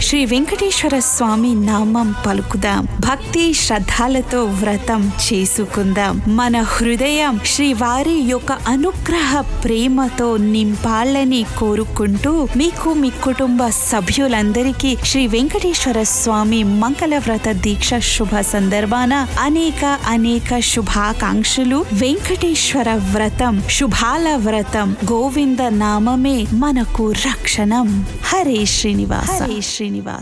శ్రీ వెంకటేశ్వర స్వామి నామం పలుకుదాం భక్తి శ్రద్ధలతో వ్రతం చేసుకుందాం మన హృదయం శ్రీవారి యొక్క అనుగ్రహ ప్రేమతో నింపాలని కోరుకుంటూ మీకు మీ కుటుంబ సభ్యులందరికీ శ్రీ వెంకటేశ్వర స్వామి మంగళ వ్రత దీక్ష శుభ సందర్భాన అనేక అనేక శుభాకాంక్షలు వెంకటేశ్వర వ్రతం శుభాల వ్రతం గోవింద నామమే మనకు రక్షణం హరే శ్రీనివాస హరే శ్రీనివాస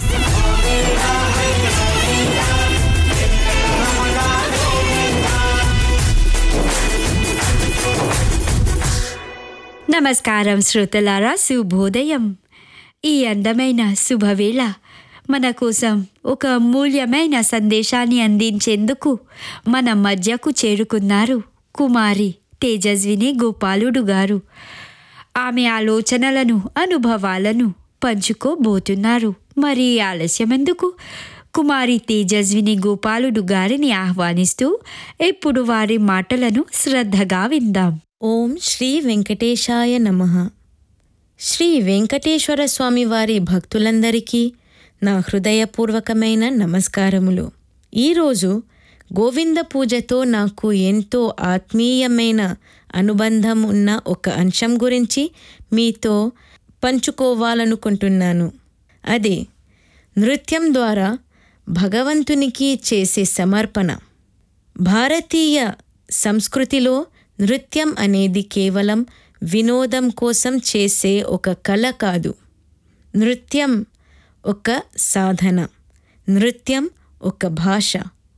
నమస్కారం శ్రోతలారా శుభోదయం ఈ అందమైన శుభవేళ మన కోసం ఒక మూల్యమైన సందేశాన్ని అందించేందుకు మన మధ్యకు చేరుకున్నారు కుమారి తేజస్విని గోపాలుడు గారు ఆమె ఆలోచనలను అనుభవాలను పంచుకోబోతున్నారు మరి ఆలస్యం ఎందుకు కుమారి తేజస్విని గోపాలుడు గారిని ఆహ్వానిస్తూ ఇప్పుడు వారి మాటలను శ్రద్ధగా విందాం ఓం శ్రీ వెంకటేశాయ నమ శ్రీ వెంకటేశ్వర స్వామి వారి భక్తులందరికీ నా హృదయపూర్వకమైన నమస్కారములు ఈరోజు గోవింద పూజతో నాకు ఎంతో ఆత్మీయమైన అనుబంధం ఉన్న ఒక అంశం గురించి మీతో పంచుకోవాలనుకుంటున్నాను అదే నృత్యం ద్వారా భగవంతునికి చేసే సమర్పణ భారతీయ సంస్కృతిలో నృత్యం అనేది కేవలం వినోదం కోసం చేసే ఒక కళ కాదు నృత్యం ఒక సాధన నృత్యం ఒక భాష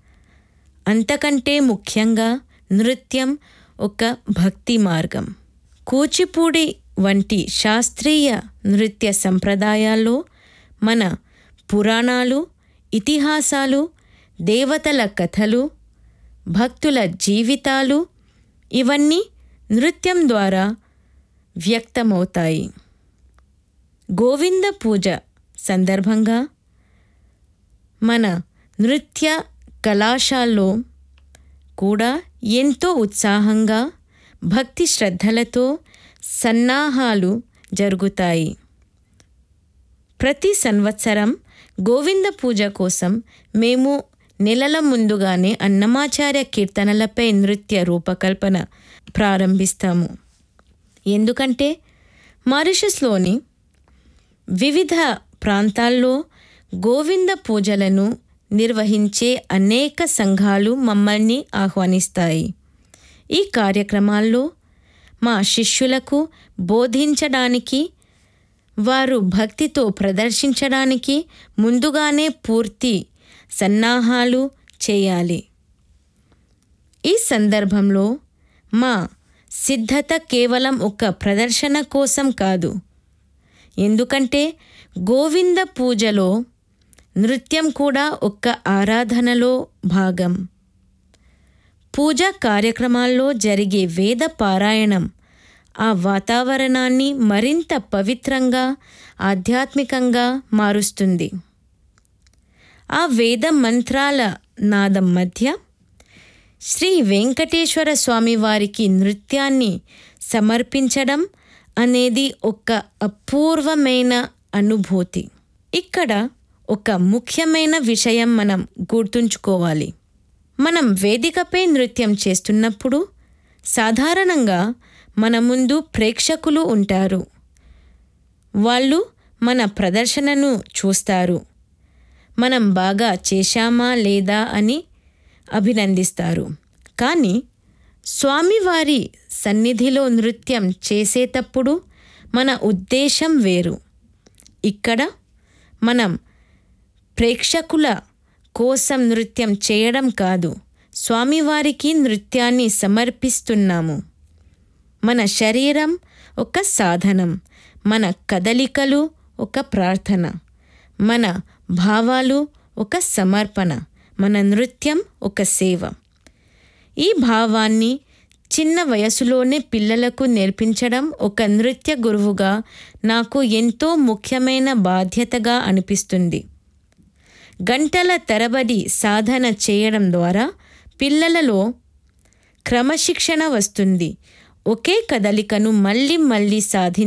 అంతకంటే ముఖ్యంగా నృత్యం ఒక భక్తి మార్గం కూచిపూడి వంటి శాస్త్రీయ నృత్య సంప్రదాయాల్లో మన పురాణాలు ఇతిహాసాలు దేవతల కథలు భక్తుల జీవితాలు ఇవన్నీ నృత్యం ద్వారా వ్యక్తమవుతాయి గోవింద పూజ సందర్భంగా మన నృత్య కళాశాలలో కూడా ఎంతో ఉత్సాహంగా భక్తి శ్రద్ధలతో సన్నాహాలు జరుగుతాయి ప్రతి సంవత్సరం గోవింద పూజ కోసం మేము నెలల ముందుగానే అన్నమాచార్య కీర్తనలపై నృత్య రూపకల్పన ప్రారంభిస్తాము ఎందుకంటే మారిషస్లోని వివిధ ప్రాంతాల్లో గోవింద పూజలను నిర్వహించే అనేక సంఘాలు మమ్మల్ని ఆహ్వానిస్తాయి ఈ కార్యక్రమాల్లో మా శిష్యులకు బోధించడానికి వారు భక్తితో ప్రదర్శించడానికి ముందుగానే పూర్తి సన్నాహాలు చేయాలి ఈ సందర్భంలో మా సిద్ధత కేవలం ఒక ప్రదర్శన కోసం కాదు ఎందుకంటే గోవింద పూజలో నృత్యం కూడా ఒక ఆరాధనలో భాగం పూజా కార్యక్రమాల్లో జరిగే వేద పారాయణం ఆ వాతావరణాన్ని మరింత పవిత్రంగా ఆధ్యాత్మికంగా మారుస్తుంది ఆ వేద మంత్రాల నాదం మధ్య శ్రీ వెంకటేశ్వర స్వామి వారికి నృత్యాన్ని సమర్పించడం అనేది ఒక అపూర్వమైన అనుభూతి ఇక్కడ ఒక ముఖ్యమైన విషయం మనం గుర్తుంచుకోవాలి మనం వేదికపై నృత్యం చేస్తున్నప్పుడు సాధారణంగా మన ముందు ప్రేక్షకులు ఉంటారు వాళ్ళు మన ప్రదర్శనను చూస్తారు మనం బాగా చేశామా లేదా అని అభినందిస్తారు కానీ స్వామివారి సన్నిధిలో నృత్యం చేసేటప్పుడు మన ఉద్దేశం వేరు ఇక్కడ మనం ప్రేక్షకుల కోసం నృత్యం చేయడం కాదు స్వామివారికి నృత్యాన్ని సమర్పిస్తున్నాము మన శరీరం ఒక సాధనం మన కదలికలు ఒక ప్రార్థన మన భావాలు ఒక సమర్పణ మన నృత్యం ఒక సేవ ఈ భావాన్ని చిన్న వయసులోనే పిల్లలకు నేర్పించడం ఒక నృత్య గురువుగా నాకు ఎంతో ముఖ్యమైన బాధ్యతగా అనిపిస్తుంది గంటల తరబడి సాధన చేయడం ద్వారా పిల్లలలో క్రమశిక్షణ వస్తుంది ఒకే కదలికను మళ్ళీ మళ్ళీ సాధి